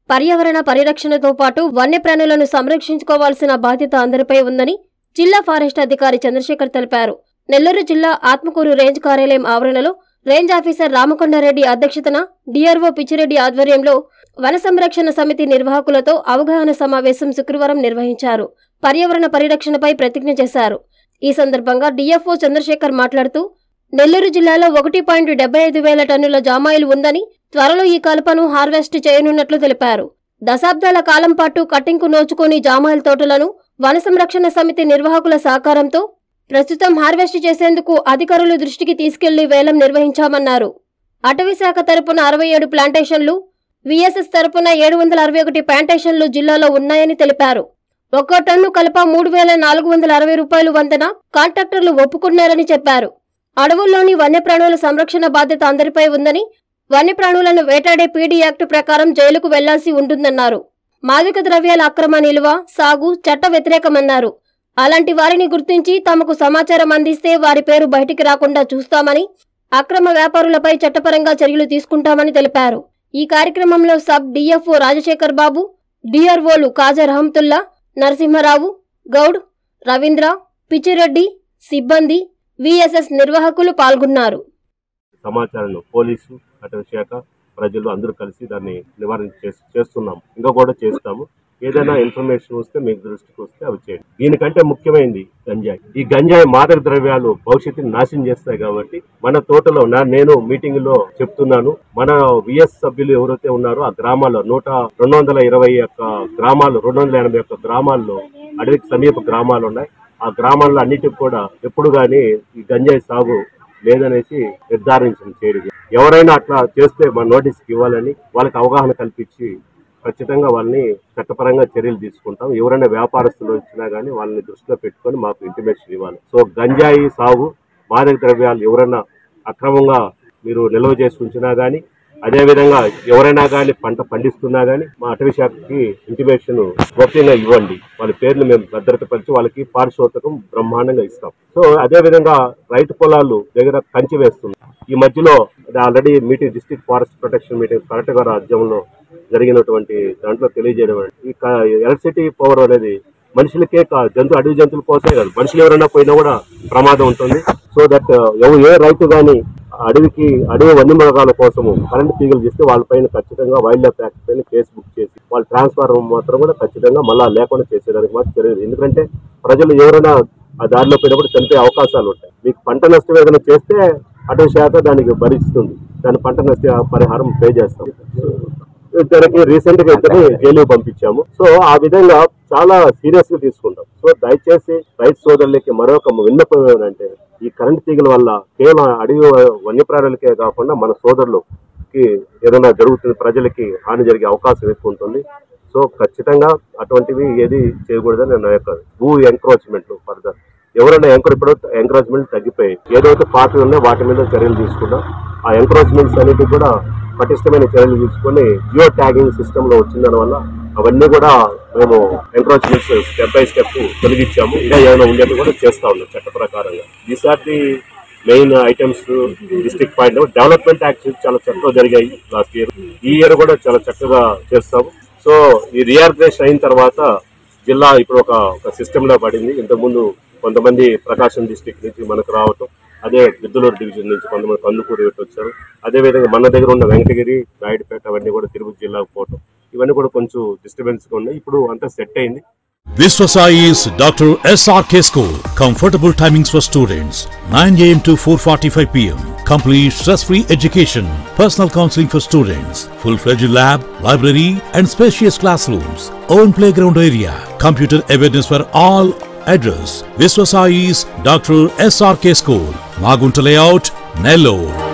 పర్యావరణ పరిరక్షణతో పాటు వన్యప్రాణులను సంరక్షించుకోవాల్సిన బాధ్యత అందరిపై ఉందని జిల్లా ఫారెస్ట్ అధికారి చంద్రశేఖర్ తెలిపారు నెల్లూరు జిల్లా ఆత్మకూరు రేంజ్ కార్యాలయం ఆవరణలో రేంజ్ ఆఫీసర్ రామకొండారెడ్డి అధ్యక్షతన డిఆర్ఓ పిచ్చిరెడ్డి ఆధ్వర్యంలో వన సంరక్షణ సమితి నిర్వాహకులతో అవగాహన సమావేశం శుక్రవారం నిర్వహించారు పర్యావరణ పరిరక్షణపై ప్రతిజ్ఞ చేశారు ఈ సందర్భంగా డిఎఫ్ఓ చంద్రశేఖర్ మాట్లాడుతూ నెల్లూరు జిల్లాలో ఒకటి పాయింట్ డెబ్బై ఐదు వేల టన్నుల జామాయిలు ఉందని త్వరలో ఈ కలపను హార్వెస్ట్ చేయనున్నట్లు తెలిపారు దశాబ్దాల కాలం పాటు కటింగ్కు నోచుకొని జామాయిల తోటలను వన సంరక్షణ సమితి నిర్వాహకుల సహకారంతో ప్రస్తుతం హార్వెస్ట్ చేసేందుకు అధికారుల దృష్టికి తీసుకెళ్లి వేలం నిర్వహించామన్నారు అటవీ శాఖ తరపున అరవై ఏడు ప్లాంటేషన్లు విఎస్ఎస్ తరపున ఏడు వందల అరవై ఒకటి ప్లాంటేషన్లు జిల్లాలో ఉన్నాయని తెలిపారు ఒక్కో టన్ను కలప మూడు వేల నాలుగు వందల అరవై రూపాయలు వందన కాంట్రాక్టర్లు ఒప్పుకున్నారని చెప్పారు అడవుల్లోని వన్యప్రాణుల సంరక్షణ బాధ్యత అందరిపై ఉందని వన్యప్రాణులను వేటాడే పీడీ యాక్ట్ ప్రకారం జైలుకు వెళ్లాల్సి ఉంటుందన్నారు మాదక ద్రవ్యాల అక్రమ నిల్వ సాగు చట్ట వ్యతిరేకమన్నారు అలాంటి వారిని గుర్తించి తమకు సమాచారం అందిస్తే వారి పేరు బయటికి రాకుండా చూస్తామని అక్రమ వ్యాపారులపై చట్టపరంగా చర్యలు తీసుకుంటామని తెలిపారు ఈ కార్యక్రమంలో సబ్ డిఎఫ్ఓ రాజశేఖర్ బాబు డిఆర్ఓలు కాజా రహంతుల్లా నరసింహరావు గౌడ్ రవీంద్ర పిచ్చిరెడ్డి సిబ్బంది విఎస్ఎస్ నిర్వాహకులు పాల్గొన్నారు సమాచారాన్ని పోలీసు అటవీ శాఖ ప్రజలు అందరూ కలిసి దాన్ని నివారణ చేస్- చేస్తున్నాం ఇంకా కూడా చేస్తాము ఏదైనా ఇన్ఫర్మేషన్ వస్తే మీకు దృష్టికి వస్తే అవి చేయండి దీనికంటే ముఖ్యమైనది గంజాయి ఈ గంజాయి మాదక ద్రవ్యాలు భవిష్యత్తుని నాశనం చేస్తాయి కాబట్టి మన తోటలో నా నేను మీటింగ్ లో చెప్తున్నాను మన విఎస్ సభ్యులు ఎవరైతే ఉన్నారో ఆ గ్రామాల్లో నూట రెండు వందల ఇరవై ఒక్క గ్రామాలు రెండు వందల ఎనభై ఒక్క గ్రామాల్లో అడవికి సమీప గ్రామాలు ఉన్నాయి ఆ గ్రామాల్లో అన్నిటికి కూడా ఎప్పుడు కానీ ఈ గంజాయి సాగు లేదనేసి నిర్ధారించడం చేయడం ఎవరైనా అట్లా చేస్తే మన నోటీస్కి ఇవ్వాలని వాళ్ళకి అవగాహన కల్పించి ఖచ్చితంగా వాళ్ళని చట్టపరంగా చర్యలు తీసుకుంటాం ఎవరైనా వ్యాపారస్తులు వచ్చినా కానీ వాళ్ళని దృష్టిలో పెట్టుకొని మాకు ఇంటిమేషన్ ఇవ్వాలి సో గంజాయి సాగు మాదక ద్రవ్యాలు ఎవరైనా అక్రమంగా మీరు నిల్వ చేసి ఉంచినా కానీ అదేవిధంగా ఎవరైనా కానీ పంట పండిస్తున్నా కానీ మా అటవీ శాఖకి ఇంటిమేషన్ గోప్యంగా ఇవ్వండి వాళ్ళ పేర్లు మేము భద్రతపరిచి వాళ్ళకి పారితోషికం బ్రహ్మాండంగా ఇస్తాం సో అదే విధంగా రైతు పొలాలు దగ్గర కంచి వేస్తుంది ఈ మధ్యలో already meeting district forest protection meeting correct గారు రాజ్యంలో జరిగినటువంటి దాంట్లో తెలియజేయడం ఈ ఎలక్ట్రిసిటీ పవర్ అనేది మనుషులకే కా- జంతు అడవి జంతువుల కోసమే కాదు మనుషులు ఎవరైనా పోయినా కూడా ప్రమాదం ఉంటుంది సో దట్ ఎవ- ఏ రైతు కానీ అడవికి అడవి వన్యమృగాల కోసము కరెంట్ తీగలు చేస్తే వాళ్ళపైన ఖచ్చితంగా వైల్డ్ లైఫ్ యాక్ట్ పైన కేసు బుక్ చేసి వాళ్ళ ట్రాన్స్ఫర్ మాత్రం కూడా ఖచ్చితంగా మళ్ళా లేకుండా చేసేదానికి మాత్రం తెలియదు ఎందుకంటే ప్రజలు ఎవరైనా ఆ దారిలో పోయినప్పుడు చనిపోయే అవకాశాలు ఉంటాయి మీకు పంట నష్టం ఏదైనా చేస్తే అటవీ శాఖ దానికి భరిస్తుంది దాని పంట నష్ట పరిహారం పే చేస్తాం ఇద్దరికి రీసెంట్ గా ఇద్దరిని జైలుకి పంపించాము సో ఆ విధంగా చాలా సీరియస్ గా తీసుకుంటాం సో దయచేసి రైతు సోదరులకి మరొక విన్నపం ఏమంటే ఈ కరెంట్ తీగల వల్ల కేవలం అడవి వన్యప్రాణులకే కాకుండా మన సోదరులకి ఏదైనా జరుగుతుంది ప్రజలకి హాని జరిగే అవకాశం ఎక్కువ ఉంటుంది సో ఖచ్చితంగా అటువంటివి ఏది చేయకూడదని నా యొక్క భూ ఎంక్రోచ్మెంట్ ఫర్దర్ ఎవరైనా ఎంకర్ ఇప్పుడు ఎంకరేజ్మెంట్ తగ్గిపోయాయి ఏదైతే పార్టీలు ఉన్నాయో వాటి మీద చర్యలు తీసుకున్నాం ఆ ఎంకరేజ్మెంట్స్ అనేవి కూడా పటిష్టమైన చర్యలు తీసుకొని జియో ట్యాగింగ్ సిస్టమ్ లో వచ్చిన వల్ల అవన్నీ కూడా మేము ఎంకరేజ్మెంట్స్ స్టెప్ బై స్టెప్ తొలగించాము ఇంకా ఏమైనా ఉండేది కూడా చేస్తా ఉన్నాం చట్ట ప్రకారంగా ఈసారి main items district point development activities చాలా చక్కగా జరిగాయి లాస్ట్ ఇయర్ ఈ ఇయర్ కూడా చాలా చక్కగా చేస్తాము సో ఈ రీఆర్గనైజేషన్ అయిన తర్వాత జిల్లా ఇప్పుడు ఒక ఒక సిస్టమ్ లో పడింది ఇంతకుముందు కొంతమంది ప్రకాశం డిస్టిక్ నుంచి మనకు రావటం అదే గిద్దలూరు డివిజన్ నుంచి కొంతమంది కందుకూరు ఇటు వచ్చారు అదే విధంగా మన దగ్గర ఉన్న వెంకటగిరి నాయుడుపేట అవన్నీ కూడా తిరుపతి జిల్లాకు పోవటం ఇవన్నీ కూడా కొంచెం డిస్టర్బెన్స్ గా ఉన్నాయి ఇప్పుడు అంతా సెట్ అయింది Viswasai is Dr. SRK School. Comfortable timings for students 9 am to 4:45 pm. Complete stress-free education. Personal counseling for students. Full-fledged lab, library, and spacious classrooms. Own playground area. Computer awareness for all. Address: Viswasai's Dr. SRK School. Magunta Layout, Nellore.